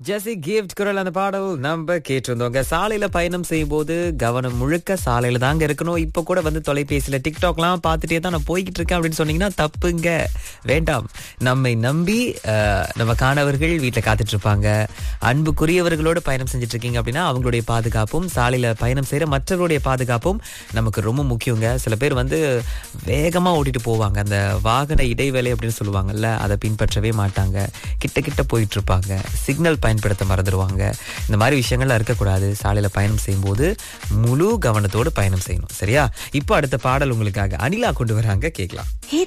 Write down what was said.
ஜெசி gift குரல் அந்த பாடல் நம்ம கேட்டிருந்தோங்க சாலையில பயணம் செய்யும் போது கவனம் முழுக்க சாலையில தாங்க இருக்கணும் இப்ப கூட வந்து தொலைபேசியில டிக்டாக்லாம் பார்த்துட்டே தான் நான் போய்கிட்டு இருக்கேன் அப்படின்னு சொன்னீங்கன்னா தப்புங்க வேண்டாம் நம்மை நம்பி அஹ், நம்ம காணவர்கள் வீட்டில் காத்துட்டு இருப்பாங்க அன்புக்குரியவர்களோடு பயணம் செஞ்சுட்டு இருக்கீங்க அப்படின்னா அவங்களுடைய பாதுகாப்பும் சாலையில பயணம் செய்யற மற்றவர்களுடைய பாதுகாப்பும் நமக்கு ரொம்ப முக்கியங்க சில பேர் வந்து வேகமா ஓட்டிட்டு போவாங்க அந்த வாகன இடைவேளை அப்படின்னு சொல்லுவாங்கல்ல அதை பின்பற்றவே மாட்டாங்க கிட்ட கிட்ட போயிட்டு இருப்பாங்க சிக்னல் பயன்படுத்த மறந்துடுவாங்க இந்த மாதிரி விஷயங்கள்லாம் இருக்கக்கூடாது சாலையில பயணம் செய்யும்போது முழு கவனத்தோடு பயணம் செய்யணும் சரியா இப்போ அடுத்த பாடல் உங்களுக்காக அனிலா கொண்டு வராங்க கேட்கலாம்